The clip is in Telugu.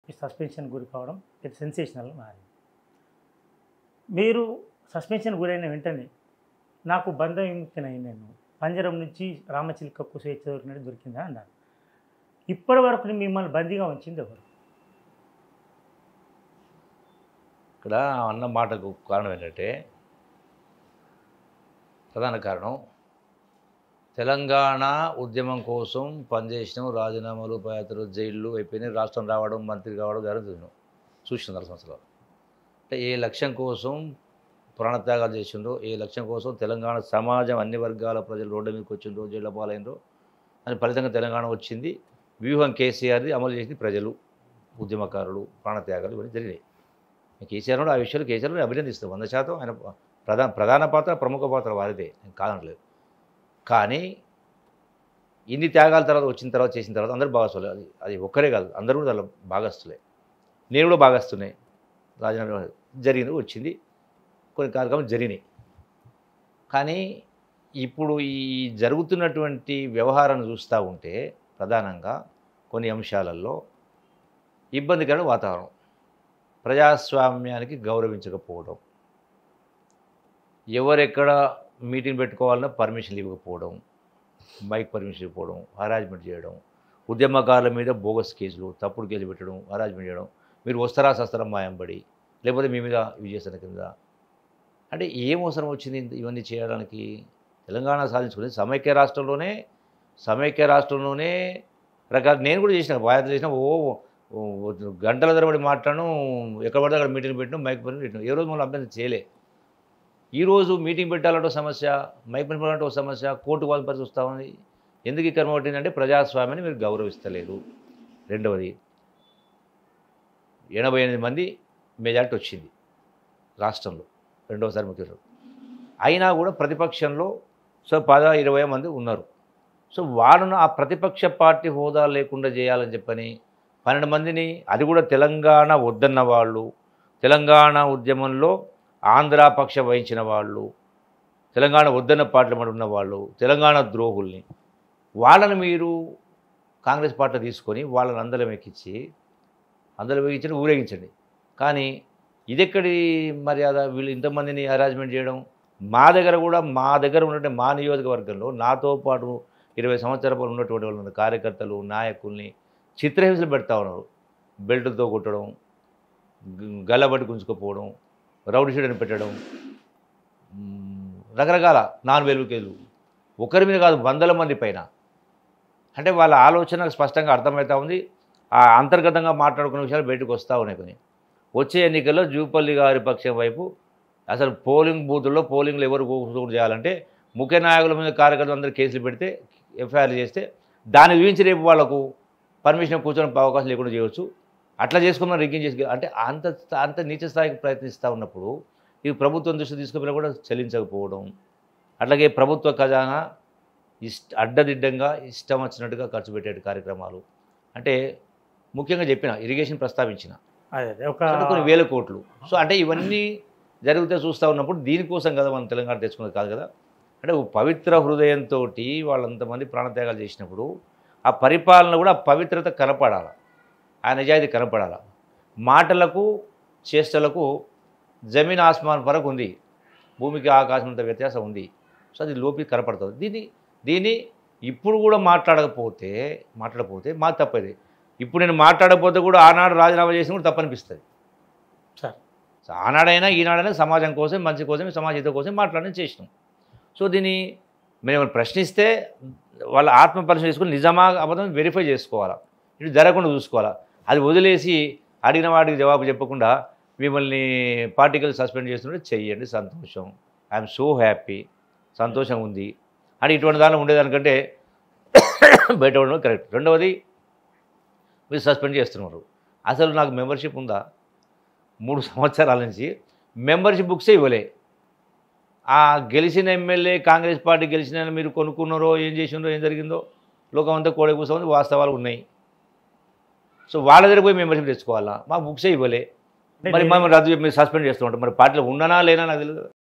ఈ సస్పెన్షన్ గురి కావడం ఇది సెన్సేషనల్ మారింది మీరు సస్పెన్షన్ గురైన వెంటనే నాకు బంధం విముక్తినైంది నేను పంజరం నుంచి రామచిలుకకు స్వేచ్ఛ దొరికినట్టు దొరికిందా అన్నారు ఇప్పటి వరకు మిమ్మల్ని బందీగా ఉంచింది ఎవరు ఇక్కడ అన్న మాటకు కారణం ఏంటంటే ప్రధాన కారణం తెలంగాణ ఉద్యమం కోసం పనిచేసిన రాజీనామాలు పాత్రలు జైళ్ళు అయిపోయినాయి రాష్ట్రం రావడం మంత్రి కావడం జరుగుతుంది చూసిన నాలుగు సంవత్సరాలు అంటే ఏ లక్ష్యం కోసం ప్రాణత్యాగాలు చేసిండ్రో ఏ లక్ష్యం కోసం తెలంగాణ సమాజం అన్ని వర్గాల ప్రజలు రోడ్డు మీదకి వచ్చిండ్రో జైళ్ళ పాలైనరో అని ఫలితంగా తెలంగాణ వచ్చింది వ్యూహం కేసీఆర్ది అమలు చేసింది ప్రజలు ఉద్యమకారులు ప్రాణత్యాగాలు ఇవన్నీ జరిగినాయి కేసీఆర్ కూడా ఆ విషయాలు కేసీఆర్ కూడా అభినందిస్తాం వంద శాతం ఆయన ప్రధాన ప్రధాన పాత్ర ప్రముఖ పాత్ర వారిదే నేను కాదనలేదు కానీ ఇన్ని త్యాగాల తర్వాత వచ్చిన తర్వాత చేసిన తర్వాత అందరూ భాగస్తులే అది అది ఒక్కరే కాదు అందరూ కూడా దానిలో భాగస్తులే నేను కూడా భాగస్తున్నాయి రాజీనామా జరిగింది వచ్చింది కొన్ని కార్యక్రమాలు జరిగినాయి కానీ ఇప్పుడు ఈ జరుగుతున్నటువంటి వ్యవహారాన్ని చూస్తూ ఉంటే ప్రధానంగా కొన్ని అంశాలలో ఇబ్బందికర వాతావరణం ప్రజాస్వామ్యానికి గౌరవించకపోవడం ఎవరెక్కడ మీటింగ్ పెట్టుకోవాలన్నా పర్మిషన్ ఇవ్వకపోవడం మైక్ పర్మిషన్ ఇవ్వకపోవడం హరాజ్మెంట్ చేయడం ఉద్యమకారుల మీద బోగస్ కేసులు తప్పుడు కేసులు పెట్టడం హరాజ్మెంట్ చేయడం మీరు వస్తారా సస్తారా మాయంబడి లేకపోతే మీ మీద ఇవి చేసిన కింద అంటే ఏం అవసరం వచ్చింది ఇంత- ఇవన్నీ చేయడానికి తెలంగాణ సాధించుకుని సమైక్య రాష్ట్రంలోనే సమైక్య రాష్ట్రంలోనే రకాల నేను కూడా చేసిన బాధ్యత చేసిన ఓ ఓ గంటల తరబడి మాట్లాడను ఎక్కడ పడితే అక్కడ మీటింగ్ పెట్టిన మైక్ పని పెట్టిన ఏ రోజు మనం అభ్యర్థి చేయలే ఈరోజు మీటింగ్ పెట్టాలంటే ఒక సమస్య మైక్ పని పెట్టాలంటే ఒక సమస్య కోర్టు వాళ్ళ పరిస్థితి వస్తూ ఉంది ఎందుకు ఈ కర్మ పట్టిందంటే ప్రజాస్వామ్యాన్ని మీరు గౌరవిస్తలేరు రెండవది ఎనభై ఎనిమిది మంది మెజార్టీ వచ్చింది రాష్ట్రంలో రెండవసారి ముఖ్యమంత్రి అయినా కూడా ప్రతిపక్షంలో సో పద ఇరవై మంది ఉన్నారు సో వాళ్ళను ఆ ప్రతిపక్ష పార్టీ హోదా లేకుండా చేయాలని చెప్పని పన్నెండు మందిని అది కూడా తెలంగాణ వద్దన్న వాళ్ళు తెలంగాణ ఉద్యమంలో ఆంధ్ర పక్ష వహించిన వాళ్ళు తెలంగాణ వద్దన్న పార్టీలో మరి ఉన్న వాళ్ళు తెలంగాణ ద్రోహుల్ని వాళ్ళని మీరు కాంగ్రెస్ పార్టీ తీసుకొని వాళ్ళని అందరం ఎక్కించి అందరం ఎక్కించండి ఊరేగించండి కానీ ఇదెక్కడి మర్యాద వీళ్ళు ఇంతమందిని అరేంజ్మెంట్ చేయడం మా దగ్గర కూడా మా దగ్గర ఉన్నటువంటి మా నియోజకవర్గంలో నాతో పాటు ఇరవై సంవత్సరాలు ఉన్నటువంటి వాళ్ళు ఉన్నారు. కార్యకర్తలు నాయకుల్ని చిత్రహింసలు పెడతా ఉన్నారు బెల్ట్తో కొట్టడం గ- గల్లబట్టి గుంజుకుపోవడం రౌడీ షీడని పెట్టడం మ్, రకరకాల నాన్ వెలుగు కేసులు ఒకరి మీద కాదు వందల మంది పైన అంటే వాళ్ళ ఆలోచన స్పష్టంగా అర్థమవుతా ఉంది ఆ అంతర్గతంగా మాట్లాడుకునే విషయాలు బయటకు వస్తూ ఉన్నాయి కొన్ని వచ్చే ఎన్నికల్లో జూపల్లి గారి పక్షం వైపు అసలు పోలింగ్ బూతుల్లో పోలింగ్లు ఎవరు కూర్చోకుండా చేయాలంటే ముఖ్య నాయకుల మీద కార్యకర్తలు అందరూ కేసులు పెడితే ఎఫ్ఐఆర్ చేస్తే దాన్ని చూపించి రేపు వాళ్ళకు పర్మిషన్ కూర్చొని అవకాశం లేకుండా చేయవచ్చు అట్లా చేసుకున్న రిగ్గింగ్ చేసి అంటే అంత అంత నీచ స్థాయికి ప్రయత్నిస్తూ ఉన్నప్పుడు ఈ ప్రభుత్వం దృష్టి తీసుకుపోయినా కూడా చెల్లించకపోవడం అట్లాగే ప్రభుత్వ ఖజానా ఇష్ట అడ్డదిడ్డంగా ఇష్టం వచ్చినట్టుగా ఖర్చు పెట్టే కార్యక్రమాలు అంటే ముఖ్యంగా చెప్పిన ఇరిగేషన్ ప్రస్తావించిన అదే అదే ఒక అంటే కొన్ని వేల కోట్లు సో అంటే ఇవన్నీ జరిగితే చూస్తూ ఉన్నప్పుడు దీనికోసం కదా మనం తెలంగాణ తెచ్చుకున్నది కాదు కదా అంటే ఓ పవిత్ర హృదయంతో వాళ్ళంతమంది ప్రాణత్యాగాలు చేసినప్పుడు ఆ పరిపాలన కూడా ఆ పవిత్రత కనపడాలి ఆ నిజాయితీ కనపడాలి మాటలకు చేష్టలకు జమీన్ ఆస్మాన్ వరకు ఉంది భూమికి ఆకాశం అంత వ్యత్యాసం ఉంది సో అది లోపి కనపడుతుంది దీన్ని దీన్ని ఇప్పుడు కూడా మాట్లాడకపోతే మాట్లాడకపోతే మా తప్పది ఇప్పుడు నేను మాట్లాడకపోతే కూడా ఆనాడు రాజీనామా చేసిన కూడా తప్పనిపిస్తుంది సార్ సో ఆనాడైనా ఈనాడైనా సమాజం కోసం మంచి కోసం సమాజ హితం కోసం మాట్లాడడం చేసినాం సో దీన్ని మేము ప్రశ్నిస్తే వాళ్ళ ఆత్మ పరిశీలన చేసుకుని నిజమా అబద్ధం వెరిఫై చేసుకోవాలా ఇటు జరగకుండా చూసుకోవాలా అది వదిలేసి అడిగిన వాటికి జవాబు చెప్పకుండా మిమ్మల్ని పార్టికల్ సస్పెండ్ చేస్తుంటే చెయ్యండి సంతోషం ఐఎమ్ సో హ్యాపీ సంతోషం ఉంది అని ఇటువంటి దానిలో ఉండేదానికంటే బయట ఉండడం కరెక్ట్ రెండవది మీరు సస్పెండ్ చేస్తున్నారు అసలు నాకు మెంబర్షిప్ ఉందా మూడు సంవత్సరాల నుంచి మెంబర్షిప్ బుక్సే ఇవ్వలే ఆ గెలిచిన ఎమ్మెల్యే కాంగ్రెస్ పార్టీ గెలిచిన మీరు కొనుక్కున్నారో ఏం చేసిండ్రో ఏం జరిగిందో లోకం అంతా కోడే కూర్చోంది వాస్తవాలు ఉన్నాయి సో వాళ్ళ దగ్గర పోయి మెంబర్షిప్ తెచ్చుకోవాలా మా బుక్సే ఇవ్వలే అంటే మరి మీరు- మనం రద్దు చేసి మీరు సస్పెండ్ చేస్తూ ఉంటాం మరి పార్టీలో ఉన్నానా లేనా నాకు తెలియదు కదా.